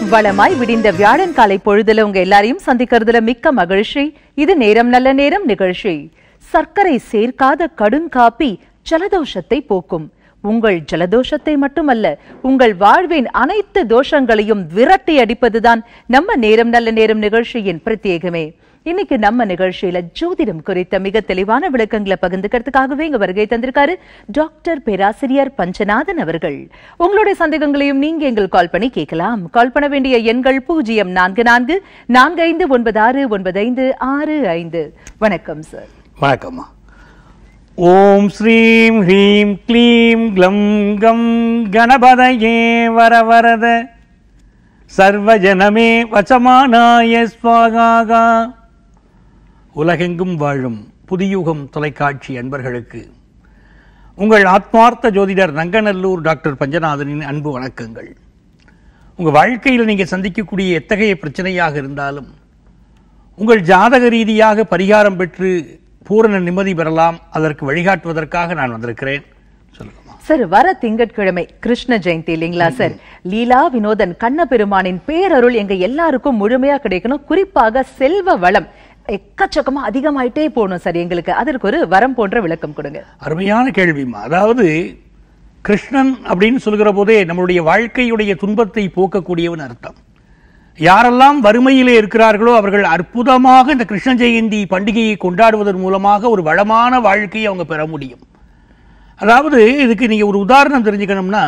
வளமாய் விடிந்த வியாழன் காலை பொழுதுல உங்க எல்லாரையும் சந்திக்கிறதுல மிக்க மகிழ்ச்சி இது நேரம் நல்ல நேரம் நிகழ்ச்சி சர்க்கரை சேர்க்காத கடுங்காப்பி ஜலதோஷத்தை போக்கும் உங்கள் ஜலதோஷத்தை மட்டுமல்ல உங்கள் வாழ்வின் அனைத்து தோஷங்களையும் விரட்டி அடிப்பதுதான் நம்ம நேரம் நல்ல நேரம் நிகழ்ச்சியின் பிரத்யேகமே இன்னைக்கு நம்ம நிகழ்ச்சியில ஜோதிடம் குறித்த மிக தெளிவான விளக்கங்களை பகிர்ந்துக்கிறதுக்காகவே இங்க வருகை தந்திருக்காரு டாக்டர் பேராசிரியர் பஞ்சநாதன் அவர்கள் உங்களுடைய சந்தேகங்களையும் நீங்க எங்கள் கால் பண்ணி கேட்கலாம் கால் பண்ண வேண்டிய எண்கள் பூஜ்ஜியம் நான்கு நான்கு நான்கு ஐந்து ஒன்பது ஆறு ஒன்பது ஐந்து ஆறு ஐந்து வணக்கம் சார் வணக்கம்மா ஓம் ஸ்ரீம் ஹ்ரீம் க்ளீம் க்ளம் கம் கணபதயே வரவரத சர்வஜனமே வசமானாய ஸ்வாகாகா உலகெங்கும் வாழும் புதியுகம் தொலைக்காட்சி அன்பர்களுக்கு உங்கள் ஆத்மார்த்த ஜோதிடர் நங்கநல்லூர் டாக்டர் பஞ்சநாதனின் அன்பு வணக்கங்கள் உங்கள் வாழ்க்கையில் நீங்கள் சந்திக்கக்கூடிய எத்தகைய பிரச்சனையாக இருந்தாலும் உங்கள் ஜாதக ரீதியாக பரிகாரம் பெற்று பூரண நிம்மதி பெறலாம் அதற்கு வழிகாட்டுவதற்காக நான் வந்திருக்கிறேன் சொல்லுங்கம்மா சார் வர திங்கட்கிழமை கிருஷ்ண ஜெயந்தி இல்லைங்களா சார் லீலா வினோதன் கண்ண பெருமானின் பேரருள் எங்க எல்லாருக்கும் முழுமையா கிடைக்கணும் குறிப்பாக செல்வ வளம் எக்கச்சக்கமா அதிகமாயிட்டே போகணும் சார் எங்களுக்கு அதற்கு ஒரு வரம் போன்ற விளக்கம் கொடுங்க அருமையான கேள்விம்மா அதாவது கிருஷ்ணன் அப்படின்னு சொல்கிற போதே நம்மளுடைய வாழ்க்கையுடைய துன்பத்தை போக்கக்கூடியவன் அர்த்தம் யாரெல்லாம் வறுமையிலே இருக்கிறார்களோ அவர்கள் அற்புதமாக இந்த கிருஷ்ண ஜெயந்தி பண்டிகையை கொண்டாடுவதன் மூலமாக ஒரு வளமான வாழ்க்கையை அவங்க பெற முடியும் அதாவது இதுக்கு நீங்க ஒரு உதாரணம் தெரிஞ்சுக்கணும்னா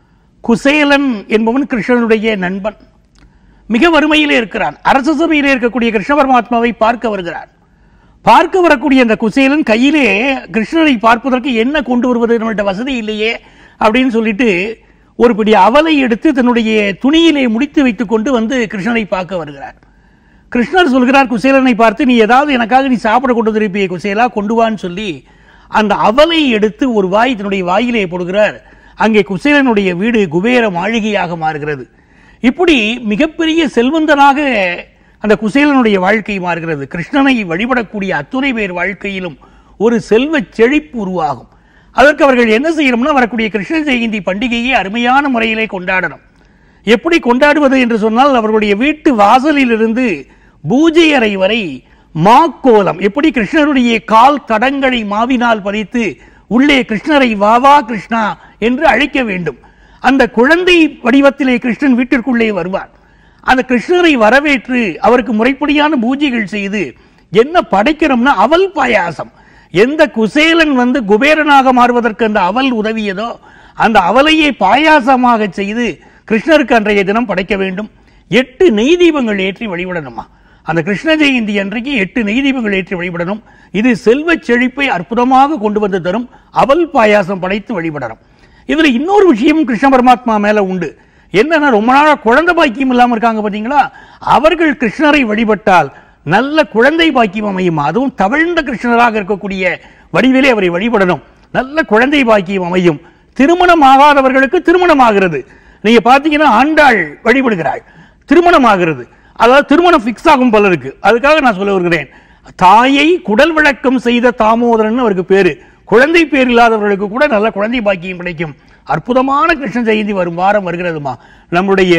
குசேலன் என்பவன் கிருஷ்ணனுடைய நண்பன் மிக வறுமையிலே இருக்கிறான் அரச சபையிலே இருக்கக்கூடிய கிருஷ்ண பரமாத்மாவை பார்க்க வருகிறான் பார்க்க வரக்கூடிய அந்த குசேலன் கையிலே கிருஷ்ணரை பார்ப்பதற்கு என்ன கொண்டு வருவது நம்மள்ட்ட வசதி இல்லையே அப்படின்னு சொல்லிட்டு ஒரு பிடி அவலை எடுத்து தன்னுடைய துணியிலே முடித்து வைத்துக் கொண்டு வந்து கிருஷ்ணனை பார்க்க வருகிறார் கிருஷ்ணர் சொல்கிறார் குசேலனை பார்த்து நீ ஏதாவது எனக்காக நீ சாப்பிட கொண்டு வந்திருப்பிய குசேலா கொண்டு வான்னு சொல்லி அந்த அவலை எடுத்து ஒரு வாய் தன்னுடைய வாயிலே போடுகிறார் அங்கே குசேலனுடைய வீடு குபேர மாளிகையாக மாறுகிறது இப்படி மிகப்பெரிய செல்வந்தனாக அந்த குசேலனுடைய வாழ்க்கை மாறுகிறது கிருஷ்ணனை வழிபடக்கூடிய அத்துணை பேர் வாழ்க்கையிலும் ஒரு செல்வ செழிப்பு உருவாகும் அதற்கு அவர்கள் என்ன செய்யணும்னா வரக்கூடிய கிருஷ்ண ஜெயந்தி பண்டிகையை அருமையான முறையிலே கொண்டாடணும் எப்படி கொண்டாடுவது என்று சொன்னால் அவர்களுடைய வீட்டு வாசலிலிருந்து பூஜை அறை வரை மாக்கோலம் எப்படி கிருஷ்ணருடைய கால் தடங்களை மாவினால் பதித்து உள்ளே கிருஷ்ணரை வா வா கிருஷ்ணா என்று அழைக்க வேண்டும் அந்த குழந்தை வடிவத்திலே கிருஷ்ணன் வீட்டிற்குள்ளே வருவார் அந்த கிருஷ்ணரை வரவேற்று அவருக்கு முறைப்படியான பூஜைகள் செய்து என்ன படைக்கிறோம்னா அவல் பாயாசம் எந்த குசேலன் வந்து குபேரனாக மாறுவதற்கு அந்த அவல் உதவியதோ அந்த அவலையை பாயாசமாக செய்து கிருஷ்ணருக்கு அன்றைய தினம் படைக்க வேண்டும் எட்டு நெய் தீபங்கள் ஏற்றி வழிபடணுமா அந்த கிருஷ்ண ஜெயந்தி அன்றைக்கு எட்டு நெய் தீபங்கள் ஏற்றி வழிபடணும் இது செல்வ செழிப்பை அற்புதமாக கொண்டு வந்து தரும் அவல் பாயாசம் படைத்து வழிபடணும் இதுல இன்னொரு விஷயம் கிருஷ்ண பரமாத்மா மேல உண்டு என்னன்னா ரொம்ப நாளா குழந்தை பாக்கியம் இல்லாம இருக்காங்க பாத்தீங்களா அவர்கள் கிருஷ்ணரை வழிபட்டால் நல்ல குழந்தை பாக்கியம் அமையும் அதுவும் தவழ்ந்த கிருஷ்ணராக இருக்கக்கூடிய வடிவிலே அவரை வழிபடணும் நல்ல குழந்தை பாக்கியம் அமையும் திருமணம் ஆகாதவர்களுக்கு திருமணம் ஆகிறது நீங்க பாத்தீங்கன்னா ஆண்டாள் வழிபடுகிறாள் திருமணம் ஆகிறது அதாவது திருமணம் ஃபிக்ஸ் ஆகும் பலருக்கு அதுக்காக நான் சொல்ல வருகிறேன் தாயை குடல் விளக்கம் செய்த தாமோதரன் அவருக்கு பேரு குழந்தை பேர் இல்லாதவர்களுக்கு கூட நல்ல குழந்தை பாக்கியம் கிடைக்கும் அற்புதமான கிருஷ்ண ஜெயந்தி வரும் வாரம் வருகிறதுமா நம்முடைய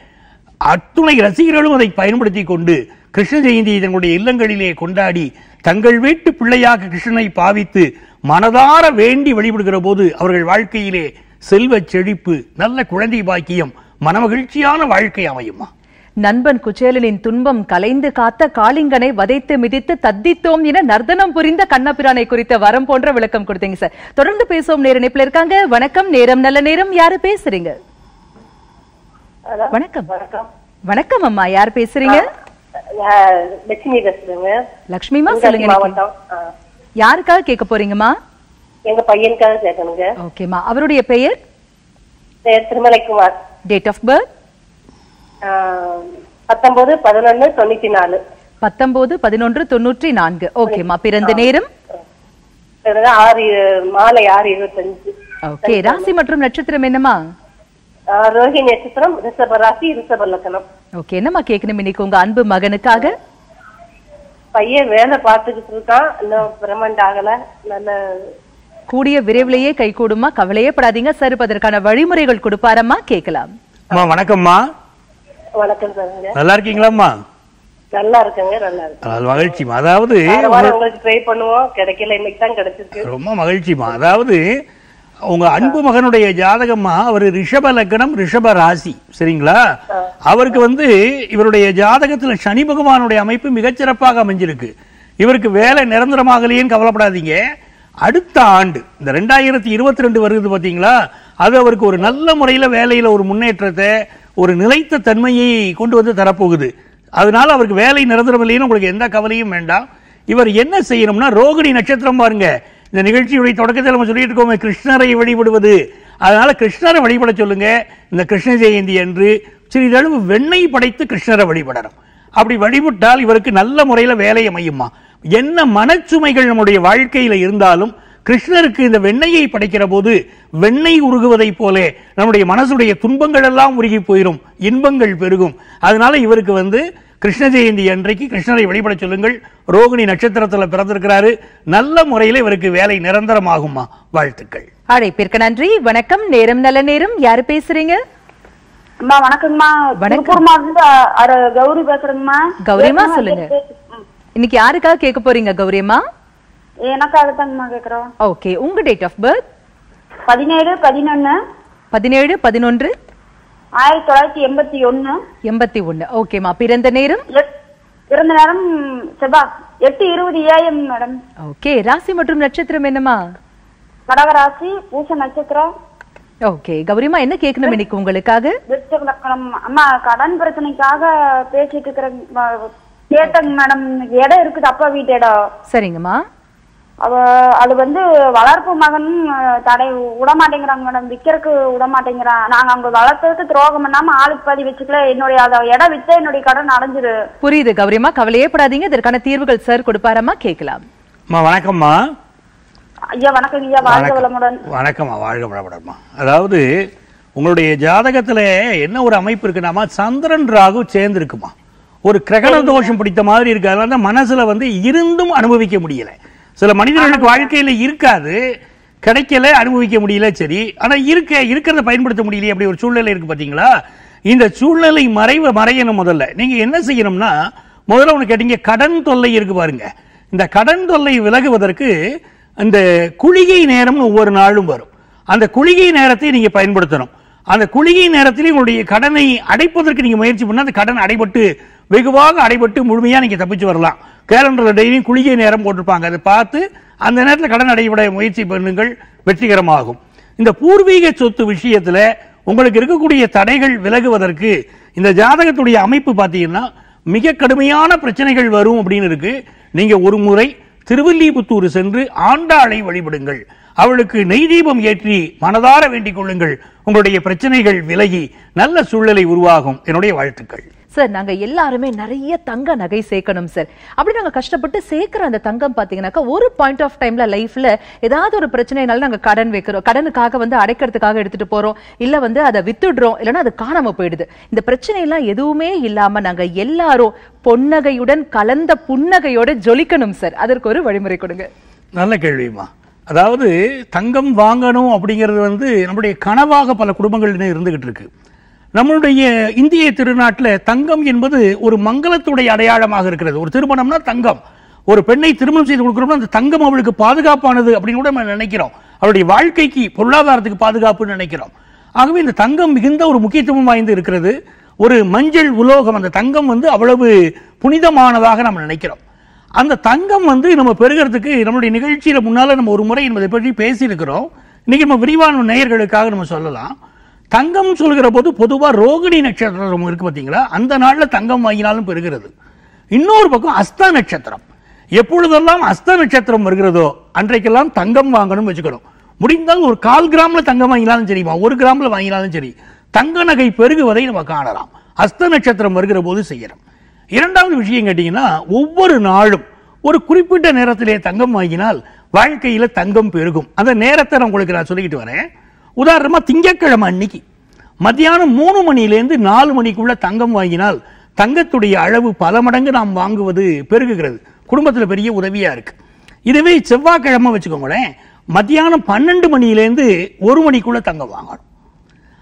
அத்துணை ரசிகர்களும் அதை பயன்படுத்தி கொண்டு கிருஷ்ண ஜெயந்தியை தங்களுடைய இல்லங்களிலே கொண்டாடி தங்கள் வீட்டு பிள்ளையாக கிருஷ்ணனை பாவித்து மனதார வேண்டி வழிபடுகிற போது அவர்கள் வாழ்க்கையிலே செல்வ செழிப்பு நல்ல குழந்தை பாக்கியம் மனமகிழ்ச்சியான வாழ்க்கை அமையுமா நண்பன் குச்சேலனின் துன்பம் கலைந்து காத்த காளிங்கனை வதைத்து மிதித்து தத்தித்தோம் என நர்தனம் புரிந்த கண்ணபிரானை குறித்த வரம் போன்ற விளக்கம் கொடுத்தீங்க சார் தொடர்ந்து பேசுவோம் நேர இணைப்புல இருக்காங்க வணக்கம் நேரம் நல்ல நேரம் யாரு பேசுறீங்க ஹலோ வணக்கம் வணக்கம் வணக்கம் அம்மா யார் பேசுறீங்க நான் லட்சுமி பேசுறேங்க லட்சுமிமா தென்காசி சொல்லுங்க இன்னைக்கு. மாவட்டம் ஆ. யாருக்காக கேட்க போறீங்கம்மா எங்க பையனுக்காக கேட்கணுங்க ஓகேம்மா அவருடைய பெயர் பேர் திருமலைக்குமார் டேட் ஆஃப் பர்த் ஆ, பத்தொன்பது பதினொன்னு தொண்ணூத்தி நாலு பத்தொன்பது பதினொன்று தொண்ணூற்றி நான்கு ஓகேம்மா பிறந்த நேரம் பிறகு ஆறு மாலை ஆறு இருபத்தஞ்சு ஓகே ராசி மற்றும் நட்சத்திரம் என்னம்மா ஆ, ரோஹிணி நட்சத்திரம் ரிஷப ராசி ரிஷப லக்கணம் ஓகே என்னம்மா கேட்கணும் இன்னைக்கு உங்க அன்பு மகனுக்காக பையன் வேலை பார்த்துக்கிட்டு இருக்கான் இன்னும் பிரமண்ட் ஆகல நல்ல கூடிய விரைவிலேயே கைகூடுமா கவலையே படாதீங்க சார் இப்ப அதற்கான வழிமுறைகள் கொடுப்பாரம்மா கேட்கலாம் அம்மா வணக்கம்மா வணக்கம் சாருங்க நல்லா இருக்கீங்களாம்மா நல்லா இருக்குங்க நல்லா இருக்கு அது மகிழ்ச்சிமா அதாவது வார வாரம் உங்களுக்கு ட்ரை பண்ணுவோம் கிடைக்கல இன்னைக்கு தான் கிடைச்சிருக்கு ரொம்ப மகிழ்ச்சிமா அதாவது உங்க அன்பு மகனுடைய ஜாதகமா அவர் ரிஷப லக்னம் ரிஷப ராசி சரிங்களா அவருக்கு வந்து இவருடைய ஜாதகத்துல சனி பகவானுடைய அமைப்பு மிகச்சிறப்பாக அமைஞ்சிருக்கு இவருக்கு வேலை நிரந்தரமாகலையேன்னு கவலைப்படாதீங்க அடுத்த ஆண்டு இந்த ரெண்டாயிரத்தி இருபத்தி ரெண்டு வருது பாத்தீங்களா அது அவருக்கு ஒரு நல்ல முறையில வேலையில ஒரு முன்னேற்றத்தை ஒரு நிலைத்த தன்மையை கொண்டு வந்து தரப்போகுது அதனால அவருக்கு வேலை நிரந்தரம் இல்லைன்னு உங்களுக்கு எந்த கவலையும் வேண்டாம் இவர் என்ன செய்யணும்னா ரோகிணி நட்சத்திரம் பாருங்க இந்த நிகழ்ச்சியுடைய தொடக்கத்தில் நம்ம சொல்லிட்டு இருக்கோமே கிருஷ்ணரை வழிபடுவது அதனால கிருஷ்ணரை வழிபட சொல்லுங்க இந்த கிருஷ்ண ஜெயந்தி அன்று சிறிதளவு வெண்ணெய் படைத்து கிருஷ்ணரை வழிபடணும் அப்படி வழிபட்டால் இவருக்கு நல்ல முறையில வேலை அமையுமா என்ன மனச்சுமைகள் நம்முடைய வாழ்க்கையில இருந்தாலும் கிருஷ்ணருக்கு இந்த வெண்ணெயை படைக்கிற போது வெண்ணெய் உருகுவதைப் போல நம்முடைய மனசுடைய துன்பங்கள் எல்லாம் உருகி போயிடும் இன்பங்கள் பெருகும் அதனால இவருக்கு வந்து கிருஷ்ண ஜெயந்தி அன்றைக்கு கிருஷ்ணரை வழிபட சொல்லுங்கள் ரோகிணி நட்சத்திரத்துல பிறந்திருக்கிறாரு நல்ல முறையில இவருக்கு வேலை நிரந்தரமாகுமா வாழ்த்துக்கள் அழைப்பிற்கு நன்றி வணக்கம் நேரம் நல்ல நேரம் யாரு பேசுறீங்க அம்மா வணக்கங்கம்மா வணக்கம். திருப்பூர் மாவட்டத்துல அர- கௌரி பேசுறேங்கம்மா கௌரிம்மா, ஏற்கனவே சொல்லுங்க. ம். இன்னைக்கு யாருக்காக கேட்க போறீங்க கௌரியம்மா எனக்காக தாங்கம்மா கேக்குறோம் ஓகே உங்க டேட் ஆஃப் பர்த் பதினேழு பதினொன்னு பதினேழு பதினொன்று ஆயிரத்தி தொள்ளாயிரத்தி எண்பத்தி ஒண்ணு எண்பத்தி ஒண்ணு ஓகேம்மா பிறந்த நேரம் எட்- பிறந்த நேரம் செவ்வாய் எட்டு இருபது ஏஎம் மேடம் ஓகே ராசி மற்றும் நட்சத்திரம் என்னம்மா கடகராசி பூச நட்சத்திரம் ஓகே கௌரியம்மா என்ன கேட்கணும் இன்னைக்கு உங்களுக்காக விருச்சக லக்கணம் அம்மா கடன் பிரச்சனைக்காக பேசிட்டு இருக்கிறேன் ம- கேட்டேங்க மேடம் இடம் இருக்குது அப்பா வீட்டு இடம் சரிங்கம்மா அவ அது வந்து வளர்ப்பு மகன் அஹ், தடை விட மாட்டேங்கிறாங்க மேடம் விக்கிறதுக்கு விட மாட்டேங்கிறான் நாங்க அங்க வளர்த்ததுக்கு துரோகம் பண்ணாம ஆளுக்கு பாதி வச்சுக்கல என்னுடைய அத இடம் வித்தா என்னுடைய கடன் அடைஞ்சிரு புரியுது கௌரியம்மா கவலையே படாதீங்க இதற்கான தீர்வுகள் சார் கொடுப்பாரம்மா கேட்கலாம் அம்மா வணக்கம்மா ஐயா வணக்கம் ஐயா வாழ்க வளமுடன் வணக்கம்மா வாழ்க வளமுடன்மா அதாவது உங்களுடைய ஜாதகத்துல என்ன ஒரு அமைப்பு இருக்குன்னாமா சந்திரன் ராகு சேர்ந்து இருக்குமா ஒரு கிரகண தோஷம் பிடித்த மாதிரி இருக்கு அதனால தான் மனசுல வந்து இருந்தும் அனுபவிக்க முடியல சில மனிதர்களுக்கு வாழ்க்கையில இருக்காது கிடைக்கல அனுபவிக்க முடியல சரி ஆனா இருக்க இருக்கிறத பயன்படுத்த முடியலையே அப்படி ஒரு சூழ்நிலை இருக்கு பாத்தீங்களா இந்த சூழ்நிலை மறைவ மறையணும் முதல்ல நீங்க என்ன செய்யணும்னா முதல்ல ஒண்ணு கேட்டீங்க கடன் தொல்லை இருக்கு பாருங்க இந்த கடன் தொல்லை விலகுவதற்கு அந்த குளிகை நேரம்னு ஒவ்வொரு நாளும் வரும் அந்த குளிகை நேரத்தை நீங்க பயன்படுத்தணும் அந்த குளிகை நேரத்தில் உங்களுடைய கடனை அடைப்பதற்கு நீங்க முயற்சி பண்ணா அந்த கடன் அடைபட்டு வெகுவாக அடைபட்டு முழுமையா நீங்க தப்பிச்சு வரலாம் கேலண்டர்ல டெய்லியும் குளிகை நேரம் போட்டிருப்பாங்க அதை பார்த்து அந்த நேரத்தில் கடன் அடைபட முயற்சி பண்ணுங்கள் வெற்றிகரமாகும் இந்த பூர்வீக சொத்து விஷயத்துல உங்களுக்கு இருக்கக்கூடிய தடைகள் விலகுவதற்கு இந்த ஜாதகத்துடைய அமைப்பு பார்த்தீங்கன்னா மிக கடுமையான பிரச்சனைகள் வரும் அப்படின்னு இருக்கு நீங்க ஒரு முறை திருவில்லிபுத்தூர் சென்று ஆண்டாளை வழிபடுங்கள் அவளுக்கு நெய் தீபம் ஏற்றி மனதார வேண்டிக் கொள்ளுங்கள் உங்களுடைய பிரச்சனைகள் விலகி நல்ல சூழ்நிலை உருவாகும் என்னுடைய வாழ்த்துக்கள் சார் நாங்க எல்லாருமே நிறைய தங்க நகை சேர்க்கணும் சார் அப்படி நாங்க கஷ்டப்பட்டு சேர்க்கிற அந்த தங்கம் பாத்தீங்கன்னாக்கா ஒரு பாயிண்ட் ஆஃப் டைம்ல லைஃப்ல ஏதாவது ஒரு பிரச்சனைனால நாங்க கடன் வைக்கிறோம் கடனுக்காக வந்து அடைக்கிறதுக்காக எடுத்துட்டு போறோம் இல்ல வந்து அதை வித்துடுறோம் இல்லைன்னா அது காணாம போயிடுது இந்த பிரச்சனை எல்லாம் எதுவுமே இல்லாம நாங்க எல்லாரும் பொன்னகையுடன் கலந்த புன்னகையோட ஜொலிக்கணும் சார் அதற்கு ஒரு வழிமுறை கொடுங்க நல்ல கேள்விமா அதாவது தங்கம் வாங்கணும் அப்படிங்கிறது வந்து நம்முடைய கனவாக பல குடும்பங்கள் இன்னும் இருந்துகிட்டு இருக்கு நம்மளுடைய இந்திய திருநாட்டில் தங்கம் என்பது ஒரு மங்களத்துடைய அடையாளமாக இருக்கிறது ஒரு திருமணம்னா தங்கம் ஒரு பெண்ணை திருமணம் செய்து கொடுக்குறோம்னா அந்த தங்கம் அவளுக்கு பாதுகாப்பானது அப்படின்னு கூட நம்ம நினைக்கிறோம் அவளுடைய வாழ்க்கைக்கு பொருளாதாரத்துக்கு பாதுகாப்புன்னு நினைக்கிறோம் ஆகவே இந்த தங்கம் மிகுந்த ஒரு முக்கியத்துவம் வாய்ந்து இருக்கிறது ஒரு மஞ்சள் உலோகம் அந்த தங்கம் வந்து அவ்வளவு புனிதமானதாக நம்ம நினைக்கிறோம் அந்த தங்கம் வந்து நம்ம பெறுகிறதுக்கு நம்மளுடைய நிகழ்ச்சியில முன்னால நம்ம ஒரு முறை என்பதை பற்றி பேசியிருக்கிறோம் இன்னைக்கு நம்ம விரிவான நேயர்களுக்காக நம்ம சொல்லலாம் தங்கம் சொல்கிற போது பொதுவா ரோகிணி நட்சத்திரம் இருக்கு பாத்தீங்களா அந்த நாள்ல தங்கம் வாங்கினாலும் பெறுகிறது இன்னொரு பக்கம் அஸ்த நட்சத்திரம் எப்பொழுதெல்லாம் அஸ்த நட்சத்திரம் வருகிறதோ அன்றைக்கெல்லாம் தங்கம் வாங்கணும்னு வச்சுக்கணும் முடிந்தால் ஒரு கால் கிராம்ல தங்கம் வாங்கினாலும் சரிமா ஒரு கிராம்ல வாங்கினாலும் சரி தங்க நகை பெருகுவதை நம்ம காணலாம் அஸ்த நட்சத்திரம் வருகிற போது செய்யணும் இரண்டாவது விஷயம் கேட்டீங்கன்னா ஒவ்வொரு நாளும் ஒரு குறிப்பிட்ட நேரத்திலே தங்கம் வாங்கினால் வாழ்க்கையில தங்கம் பெருகும் அந்த நேரத்தை நான் உங்களுக்கு நான் சொல்லிக்கிட்டு வரேன் உதாரணமா திங்கட்கிழமை அன்னைக்கு மத்தியானம் மூணு மணியிலேருந்து நாலு மணிக்குள்ள தங்கம் வாங்கினால் தங்கத்துடைய அளவு பல மடங்கு நாம் வாங்குவது பெருகுகிறது குடும்பத்தில் பெரிய உதவியா இருக்கு இதுவே செவ்வாய்க்கிழமை வச்சுக்கோங்களேன் மத்தியானம் பன்னெண்டு மணியிலேருந்து ஒரு மணிக்குள்ள தங்கம் வாங்கணும்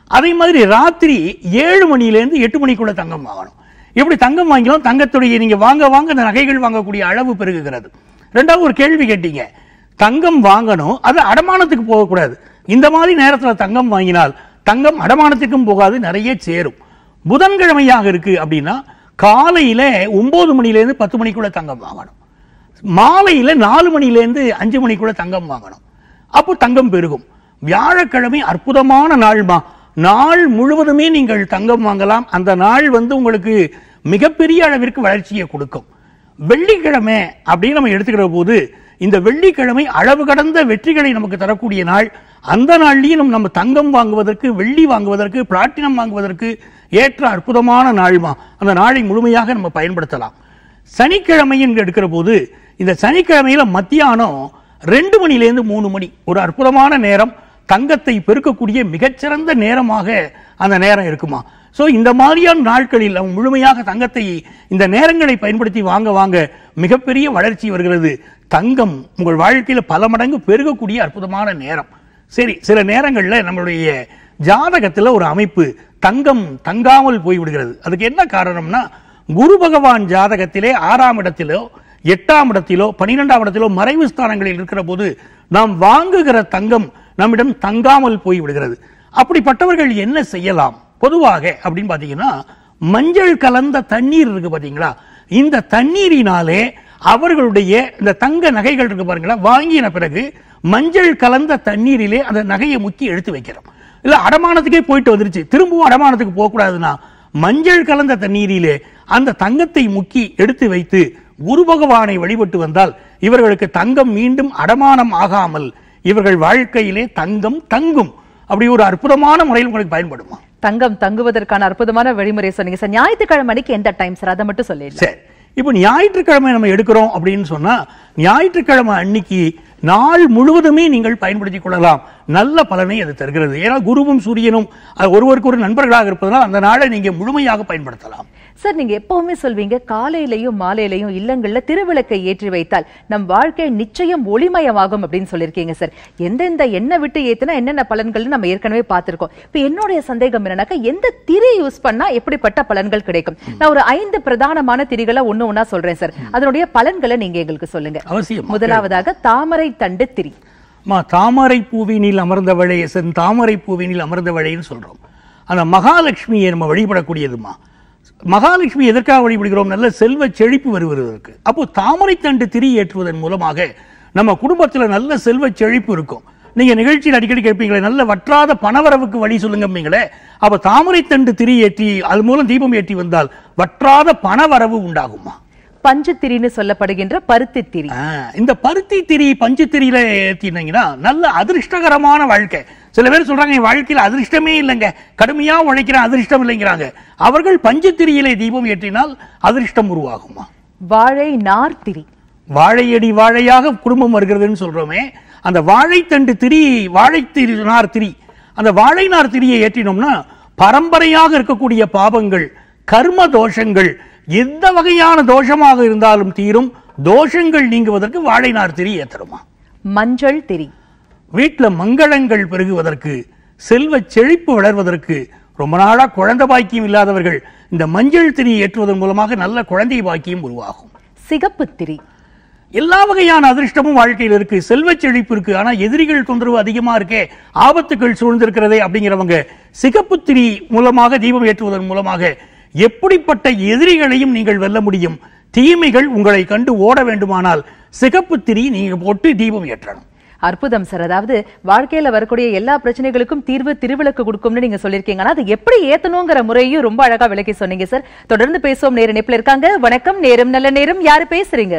அதே மாதிரி ராத்திரி ஏழு மணிலேருந்து எட்டு மணிக்குள்ள தங்கம் வாங்கணும் இப்படி தங்கம் வாங்கிக்கலாம் தங்கத்துடைய நீங்க வாங்க வாங்க அந்த நகைகள் வாங்கக்கூடிய அளவு பெருகுகிறது ரெண்டாவது ஒரு கேள்வி கேட்டீங்க தங்கம் வாங்கணும் அது அடமானத்துக்கு போகக்கூடாது இந்த மாதிரி நேரத்தில் தங்கம் வாங்கினால் தங்கம் அடமானத்துக்கும் போகாது நிறைய சேரும் புதன்கிழமையாக இருக்கு அப்படின்னா காலையில ஒன்பது மணிலேருந்து பத்து மணிக்குள்ள தங்கம் வாங்கணும் மாலையில நாலு மணிலேருந்து அஞ்சு மணிக்குள்ள தங்கம் வாங்கணும் அப்போ தங்கம் பெருகும் வியாழக்கிழமை அற்புதமான நாள்மா நாள் முழுவதுமே நீங்கள் தங்கம் வாங்கலாம் அந்த நாள் வந்து உங்களுக்கு மிகப்பெரிய அளவிற்கு வளர்ச்சியை கொடுக்கும் வெள்ளிக்கிழமை அப்படின்னு நம்ம எடுத்துக்கிற போது இந்த வெள்ளிக்கிழமை அளவு கடந்த வெற்றிகளை நமக்கு தரக்கூடிய நாள் அந்த நாள்லயும் நம்ம- நம்ம தங்கம் வாங்குவதற்கு வெள்ளி வாங்குவதற்கு பிளாட்டினம் வாங்குவதற்கு ஏற்ற அற்புதமான நாள்மா அந்த நாளை முழுமையாக நம்ம பயன்படுத்தலாம் சனிக்கிழமைன்னு எடுக்கிற போது இந்த சனிக்கிழமையில மத்தியானம் ரெண்டு மணிலேருந்து மூணு மணி ஒரு அற்புதமான நேரம் தங்கத்தை பெருக்கக்கூடிய மிகச்சிறந்த நேரமாக அந்த நேரம் இருக்குமா சோ இந்த மாதிரியான நாட்களில் அவங்க முழுமையாக தங்கத்தை இந்த நேரங்களை பயன்படுத்தி வாங்க வாங்க மிகப்பெரிய வளர்ச்சி வருகிறது தங்கம் உங்கள் வாழ்க்கையில பல மடங்கு பெருகக்கூடிய அற்புதமான நேரம் சரி சில நேரங்கள்ல நம்மளுடைய ஜாதகத்துல ஒரு அமைப்பு தங்கம் தங்காமல் போய்விடுகிறது அதுக்கு என்ன காரணம்னா குரு பகவான் ஜாதகத்திலே ஆறாம் இடத்திலோ எட்டாம் இடத்திலோ பனிரெண்டாம் இடத்திலோ மறைவு ஸ்தானங்களில் இருக்கிற போது நாம் வாங்குகிற தங்கம் நம்மிடம் தங்காமல் போய் விடுகிறது அப்படிப்பட்டவர்கள் என்ன செய்யலாம் பொதுவாக அப்படின்னு பாத்தீங்கன்னா மஞ்சள் கலந்த தண்ணீர் இருக்கு பாத்தீங்களா இந்த தண்ணீரினாலே அவர்களுடைய இந்த தங்க நகைகள் இருக்கு பாருங்களா வாங்கின பிறகு மஞ்சள் கலந்த தண்ணீரிலே அந்த நகையை முக்கி எடுத்து வைக்கிறோம் இல்ல அடமானத்துக்கே போயிட்டு வந்துருச்சு திரும்பவும் அடமானத்துக்கு போக கூடாதுன்னா மஞ்சள் கலந்த தண்ணீரிலே அந்த தங்கத்தை முக்கி எடுத்து வைத்து குரு பகவானை வழிபட்டு வந்தால் இவர்களுக்கு தங்கம் மீண்டும் அடமானம் ஆகாமல் இவர்கள் வாழ்க்கையிலே தங்கம் தங்கும் அப்படி ஒரு அற்புதமான முறையில் உங்களுக்கு பயன்படுமா தங்கம் தங்குவதற்கான அற்புதமான வழிமுறை சொன்னீங்க சார் ஞாயிற்றுக்கிழமை அன்னைக்கு எந்த டைம் சார் அதை மட்டும் சொல்லிடலாம் சரி இப்போ ஞாயிற்றுக்கிழமை நம்ம எடுக்கிறோம் அப்படின்னு சொன்னா ஞாயிற்றுக்கிழமை அன்னைக்கு நாள் முழுவதுமே நீங்கள் பயன்படுத்திக் கொள்ளலாம் நல்ல பலனை அது தருகிறது ஏன்னா குருவும் சூரியனும் அது ஒருவருக்கு ஒரு நண்பர்களாக இருப்பதனால் அந்த நாளை நீங்க முழுமையாக பயன்படுத்தலாம் சார் நீங்க எப்பவுமே சொல்வீங்க காலையிலயும் மாலையிலயும் இல்லங்கள்ல திருவிளக்கை ஏற்றி வைத்தால் நம் வாழ்க்கை நிச்சயம் ஒளிமயமாகும் அப்படின்னு சொல்லியிருக்கீங்க சார் எந்தெந்த எண்ணெய் விட்டு ஏத்துனா என்னென்ன பலன்கள் நம்ம ஏற்கனவே பார்த்திருக்கோம் இப்ப என்னுடைய சந்தேகம் என்னன்னாக்கா எந்த திரி யூஸ் பண்ணா எப்படிப்பட்ட பலன்கள் கிடைக்கும் நான் ஒரு ஐந்து பிரதானமான திரிகளை ஒண்ணு ஒண்ணா சொல்றேன் சார் அதனுடைய பலன்களை நீங்க எங்களுக்கு சொல்லுங்க அவசியம் முதலாவதாக தாமரை தண்டு திரி மா தாமரை பூவினில் அமர்ந்தவளே சென் தாமரை பூவினில் அமர்ந்தவளேன்னு சொல்றோம் அந்த மகாலட்சுமியை நம்ம வழிபடக்கூடியதுமா மகாலட்சுமி எதற்காக வழிபடுகிறோம் நல்ல செல்வ செழிப்பு வருவதற்கு அப்போ தாமரை தண்டு திரி ஏற்றுவதன் மூலமாக நம்ம குடும்பத்துல நல்ல செல்வ செழிப்பு இருக்கும் நீங்க நிகழ்ச்சியில் அடிக்கடி கேட்பீங்களே நல்ல வற்றாத பணவரவுக்கு வழி சொல்லுங்கம்பீங்களே அப்ப தாமரை தண்டு திரி ஏற்றி அது மூலம் தீபம் ஏற்றி வந்தால் வற்றாத பணவரவு உண்டாகுமா பஞ்சு திரின்னு சொல்லப்படுகின்ற பருத்தி திரி ஆ, இந்த பருத்தி திரி பஞ்சு திரியில ஏத்தினீங்கன்னா நல்ல அதிர்ஷ்டகரமான வாழ்க்கை சில பேர் சொல்றாங்க என் வாழ்க்கையில அதிர்ஷ்டமே இல்லைங்க கடுமையா உழைக்கிறேன் அதிர்ஷ்டம் இல்லைங்கிறாங்க அவர்கள் பஞ்சு திரியிலே தீபம் ஏற்றினால் அதிர்ஷ்டம் உருவாகுமா வாழை நார் திரி வாழையடி வாழையாக குடும்பம் வருகிறதுன்னு சொல்றோமே அந்த வாழைத்தண்டு திரி வாழைத்திரி நார் திரி அந்த வாழை நார் திரியை ஏற்றினோம்னா பரம்பரையாக இருக்கக்கூடிய பாவங்கள் கர்ம தோஷங்கள் எந்த வகையான தோஷமாக இருந்தாலும் தீரும் தோஷங்கள் நீங்குவதற்கு வாழை நார் திரி ஏத்தருமா மஞ்சள் திரி வீட்டுல மங்களங்கள் பெருகுவதற்கு செல்வ செழிப்பு வளர்வதற்கு ரொம்ப நாளா குழந்தை பாக்கியம் இல்லாதவர்கள் இந்த மஞ்சள் திரி ஏற்றுவதன் மூலமாக நல்ல குழந்தை பாக்கியம் உருவாகும் சிகப்பு திரி எல்லா வகையான அதிர்ஷ்டமும் வாழ்க்கையில் இருக்கு செல்வச் செழிப்பு இருக்கு ஆனா எதிரிகள் தொந்தரவு அதிகமா இருக்கே ஆபத்துகள் சூழ்ந்திருக்கிறதே அப்படிங்கிறவங்க சிகப்பு திரி மூலமாக தீபம் ஏற்றுவதன் மூலமாக எப்படிப்பட்ட எதிரிகளையும் நீங்கள் வெல்ல முடியும் தீமைகள் உங்களை கண்டு ஓட வேண்டுமானால் சிகப்பு திரி நீங்க போட்டு தீபம் ஏற்றணும் அற்புதம் சார் அதாவது வாழ்க்கையில வரக்கூடிய எல்லா பிரச்சனைகளுக்கும் தீர்வு திருவிளக்கு கொடுக்கும்னு நீங்க சொல்லிருக்கீங்க ஆனா அது எப்படி ஏத்தணுங்கிற முறையும் ரொம்ப அழகா விளக்கி சொன்னீங்க சார் தொடர்ந்து பேசுவோம் நேர இணைப்புல இருக்காங்க வணக்கம் நேரம் நல்ல நேரம் யாரு பேசுறீங்க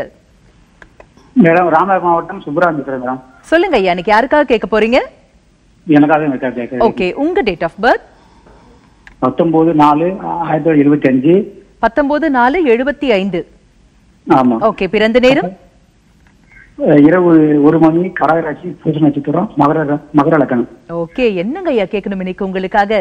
மேடம் ராமநாதர் மாவட்டம் சுப்பராஜ் பேசுறேன் மேடம் சொல்லுங்க ஐயா இன்னைக்கு யாருக்காக கேட்க போறீங்க எனக்காக இருக்கா கேட்க ஓகே உங்க டேட் ஆஃப் பர்த் பத்தொன்பது நாலு ஆயிரத்தி தொள்ளாயிரத்தி எழுபத்தி அஞ்சு பத்தொன்பது நாலு எழுபத்தி ஐந்து ஆமா ஓகே பிறந்த நேரம் அஹ் இரவு ஒரு மணி கடகராட்சி பூச நட்சத்திரம் மகர மகர லக்கணம் ஓகே என்னங்க ஐயா கேட்கணும் இன்னைக்கு உங்களுக்காக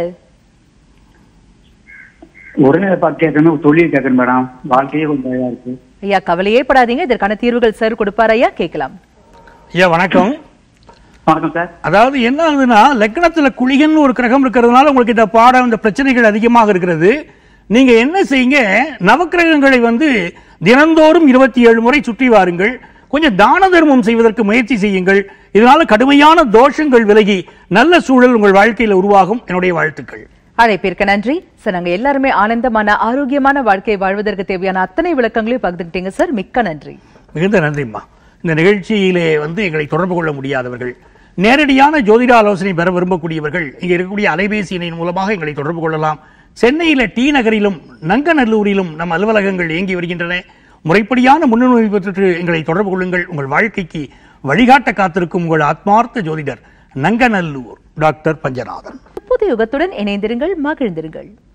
உடனே பார்த்து கேட்கணும் தொழில் கேட்கணும் மேடம் வாழ்க்கையே கொஞ்சம் இதா இருக்கு ஐயா கவலையே படாதீங்க இதற்கான தீர்வுகள் சார் கொடுப்பார் ஐயா கேட்கலாம் ஐயா வணக்கம் வணக்கம் சார் அதாவது என்ன ஆகுதுன்னா லக்னத்துல குளிகன் ஒரு கிரகம் இருக்கிறதுனால உங்களுக்கு இந்த பாடம் இந்த பிரச்சனைகள் அதிகமாக இருக்கிறது நீங்க என்ன செய்யுங்க நவக்கிரகங்களை வந்து தினந்தோறும் இருபத்தி ஏழு முறை சுற்றி வாருங்கள் கொஞ்சம் தான தர்மம் செய்வதற்கு முயற்சி செய்யுங்கள் இதனால கடுமையான தோஷங்கள் விலகி நல்ல சூழல் உங்கள் வாழ்க்கையில உருவாகும் என்னுடைய வாழ்த்துக்கள் அழைப்பிற்கு நன்றி சார் நாங்க எல்லாருமே ஆனந்தமான ஆரோக்கியமான வாழ்க்கை வாழ்வதற்கு தேவையான அத்தனை விளக்கங்களையும் பகிர்ந்துக்கிட்டீங்க சார் மிக்க நன்றி மிகுந்த நன்றிம்மா இந்த நிகழ்ச்சியிலே வந்து எங்களை தொடர்பு கொள்ள முடியாதவர்கள் நேரடியான ஜோதிட ஆலோசனை பெற விரும்பக்கூடியவர்கள் இங்கே இருக்கக்கூடிய அலைபேசி எண்ணின் மூலமாக எங்களை தொடர்பு கொள்ளலாம் சென்னையில டி நகரிலும் நங்கநல்லூரிலும் நம் அலுவலகங்கள் இயங்கி வருகின்றன முறைப்படியான முன்னுரிமை பெற்று எங்களை தொடர்பு கொள்ளுங்கள் உங்கள் வாழ்க்கைக்கு வழிகாட்ட காத்திருக்கும் உங்கள் ஆத்மார்த்த ஜோதிடர் நங்கநல்லூர் டாக்டர் பஞ்சநாதன் புது யுகத்துடன் இணைந்திருங்கள் மகிழ்ந்திருங்கள்